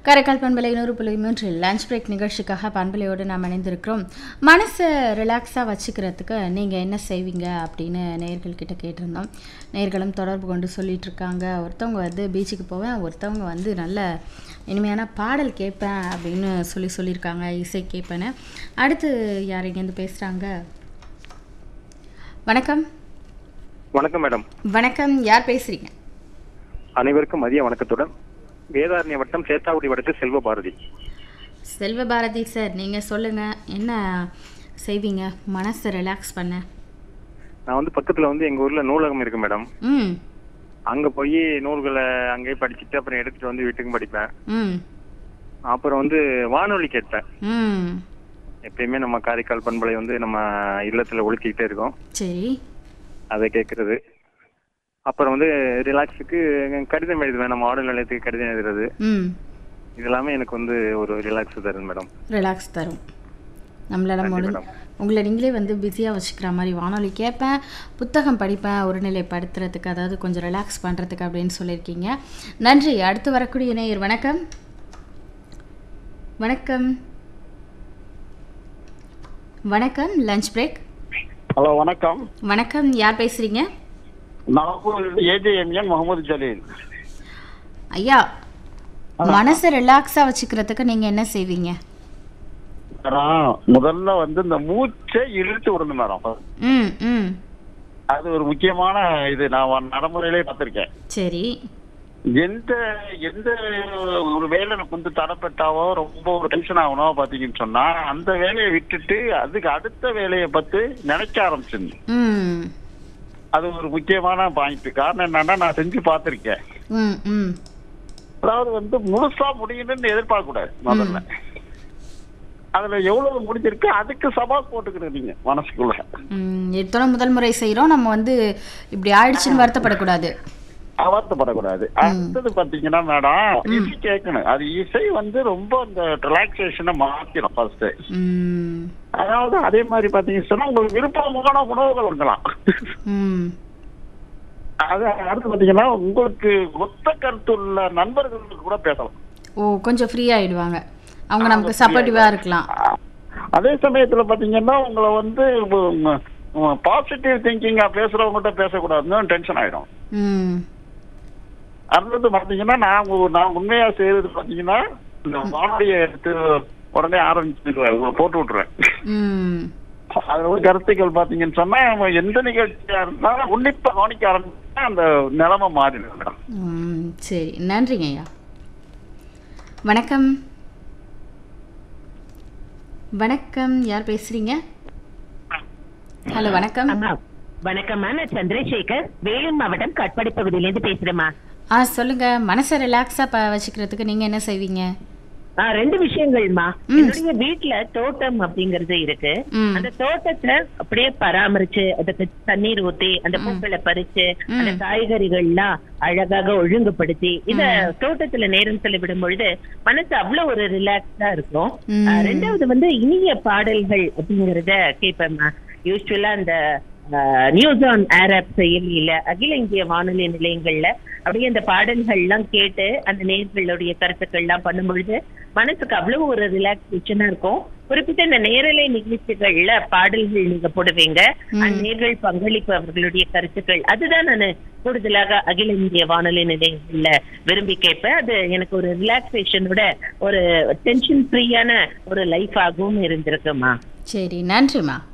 காரைக்கால் பண்பலை நூறு புள்ளி மூன்றில் லஞ்ச் பிரேக் நிகழ்ச்சிக்காக பண்பலையோடு நாம் இணைந்திருக்கிறோம் மனசை ரிலாக்ஸாக வச்சுக்கிறதுக்கு நீங்கள் என்ன செய்வீங்க அப்படின்னு நேயர்கள்கிட்ட கேட்டிருந்தோம் நேர்களும் தொடர்பு கொண்டு சொல்லிட்டு இருக்காங்க ஒருத்தவங்க வந்து பீச்சுக்கு போவேன் ஒருத்தவங்க வந்து நல்ல இனிமையான பாடல் கேட்பேன் அப்படின்னு சொல்லி சொல்லியிருக்காங்க இசை கேட்பேன்னு அடுத்து யார் இங்கேருந்து பேசுகிறாங்க வணக்கம் வணக்கம் மேடம் வணக்கம் யார் பேசுகிறீங்க அனைவருக்கும் மதிய வணக்கத்துடன் வேதாரண்ய வட்டம் சேத்தாக்குடி வடக்கு செல்வ பாரதி செல்வ பாரதி சார் நீங்கள் சொல்லுங்கள் என்ன செய்வீங்க மனசை ரிலாக்ஸ் பண்ண நான் வந்து பக்கத்துல வந்து எங்க ஊர்ல நூலகம் இருக்கு மேடம் ம் அங்க போய் நூல்களை அங்கேயே படிச்சுட்டு அப்புறம் எடுத்துட்டு வந்து வீட்டுக்கும் படிப்பேன் ம் அப்புறம் வந்து வானொலி கேட்பேன் ம் எப்பயுமே நம்ம காரைக்கால் பண்பலை வந்து நம்ம இல்லத்துல ஒழிச்சிக்கிட்டே இருக்கோம் சரி அதை கேட்கறது அப்புறம் வந்து ரிலாக்ஸுக்கு கடிதம் எழுதுவேன் நம்ம ஆடல் நிலையத்துக்கு கடிதம் எழுதுறது ம் இது எல்லாமே எனக்கு வந்து ஒரு ரிலாக்ஸ் தரும் மேடம் ரிலாக்ஸ் தரும் நம்மளால நன்றி முடிஞ்ச மேடம். உங்களை நீங்களே வந்து பிஸியாக வச்சுக்கிற மாதிரி வானொலி கேட்பேன் புத்தகம் படிப்பேன் ஒருநிலைப்படுத்துறதுக்கு அதாவது கொஞ்சம் ரிலாக்ஸ் பண்ணுறதுக்கு அப்படின்னு சொல்லியிருக்கீங்க நன்றி அடுத்து வரக்கூடிய நேயர் வணக்கம் வணக்கம் வணக்கம் லஞ்ச் பிரேக் ஹலோ வணக்கம் வணக்கம் யார் பேசுகிறீங்க நாகூர் ஏஜேஎம்என் முகமது ஜலீல் ஐயா மனசை ரிலாக்ஸாக வச்சுக்கிறதுக்கு நீங்கள் என்ன செய்வீங்க மேடம் முதல்ல வந்து இந்த மூச்சை இழுத்து விடணும் மேடம் ம் ம் அது ஒரு முக்கியமான இது நான் நடைமுறையிலே பார்த்திருக்கேன் சரி எந்த எந்த ஒரு வேலை எனக்கு வந்து தடப்பட்டாவோ ரொம்ப ஒரு டென்ஷன் ஆகணும் பாத்தீங்கன்னு சொன்னா அந்த வேலையை விட்டுட்டு அதுக்கு அடுத்த வேலையை பத்தி நினைக்க ஆரம்பிச்சிருந்தேன் ம் அது ஒரு முக்கியமான பாயிண்ட் காரணம் என்னன்னா நான் செஞ்சு பார்த்திருக்கேன் ம் ம் அதாவது வந்து முழுசா முடியணும்னு எதிர்பார்க்க கூடாது முதல்ல அதுல எவ்வளவு முடிஞ்சிருக்கு அதுக்கு சவால் போட்டுக்கணும் நீங்க மனசுக்குள்ள ம், இத்தனை முதல் முறை செய்கிறோம் நம்ம வந்து இப்படி ஆயிடுச்சுன்னு வருத்தப்படக்கூடாது அவர்த்தப்படக்கூடாது அடுத்தது பாத்தீங்கன்னா மேடம் இசை கேட்கணும் அது இசை வந்து ரொம்ப அந்த ரிலாக்ஸேஷனை மாத்திரும் ஃபர்ஸ்ட் ம் அதாவது அதே மாதிரி பாத்தீங்கன்னு சொன்னா உங்களுக்கு விருப்பமான உணவுகள் இருக்கலாம் ம் அது அடுத்து பாத்தீங்கன்னா உங்களுக்கு ஒத்த கருத்துள்ள நண்பர்களுக்கு கூட பேசலாம் ஓ கொஞ்சம் ஃப்ரீ ஆயிடுவாங்க அவங்க நமக்கு சப்போர்ட்டிவாக இருக்கலாம் அதே சமயத்துல பாத்தீங்கன்னா உங்களை வந்து பாசிட்டிவ் திங்கிங்கா பேசுறவங்ககிட்ட பேசக்கூடாதுன்னு டென்ஷன் ஆயிடும் ம் அடுத்தது பாத்தீங்கன்னா நான் உ- நான் உண்மையா செய்யறது பாத்தீங்கன்னா இந்த வானொலியை எடுத்து உடனே ஆரம்பிச்சு போட்டு விட்டுருவேன் ம் அதுல உள்ள கருத்துக்கள் பாத்தீங்கன்னு சொன்னா நம்ம எந்த நிகழ்ச்சியா இருந்தாலும் உன்னிப்பா கவனிக்க ஆரம்பிச்சா அந்த நிலைமை மாறிடும் மேடம் ம் சரி நன்றிங்க ஐயா வணக்கம் வணக்கம் யார் பேசுறீங்க ஹலோ வணக்கம் அம்மா வணக்கம்மா நான் சந்திரசேகர் வேலூர் மாவட்டம் கட்பாடி பகுதியிலேருந்து பேசுறேம்மா ஆ சொல்லுங்க மனசை ரிலாக்ஸாக ப வச்சுக்கிறதுக்கு நீங்கள் என்ன செய்வீங்க ஆ, ரெண்டு விஷயங்கள்மா ம். என்னுடைய வீட்டுல தோட்டம் அப்படிங்கறது இருக்கு ம். அந்த தோட்டத்தை அப்படியே பராமரிச்சு அதுக்கு தண்ணீர் ஊத்தி அந்த பூக்களை பறிச்சு அந்த ம். காய்கறிகள்லாம் அழகாக ஒழுங்குபடுத்தி இத தோட்டத்துல நேரம் செலவிடும் பொழுது மனசு அவ்வளவு ஒரு ரிலாக்ஸா இருக்கும் ம். ஆ, ரெண்டாவது வந்து இனிய பாடல்கள் அப்படிங்கறத கேட்பேம்மா யூஸ்வலா அந்த நியூஸ் ஆன் ஏர் ஆப் செயலியில அகில இந்திய வானொலி நிலையங்கள்ல அப்படியே அந்த பாடல்கள் எல்லாம் கேட்டு அந்த நேர்களுடைய கருத்துக்கள் எல்லாம் பண்ணும் பொழுது மனசுக்கு அவ்வளவு ஒரு ரிலாக்ஸேஷனா இருக்கும் குறிப்பிட்ட இந்த நேரலை நிகழ்ச்சிகள்ல பாடல்கள் நீங்க போடுவீங்க அந்த நேர்கள் பங்களிப்பு அவர்களுடைய கருத்துக்கள் அதுதான் நான் கூடுதலாக அகில இந்திய வானொலி நிலையங்கள்ல விரும்பி கேட்பேன் அது எனக்கு ஒரு ரிலாக்ஸேஷனோட ஒரு டென்ஷன் ஃப்ரீயான ஒரு லைஃப் ஆகவும் இருந்திருக்குமா சரி நன்றிம்மா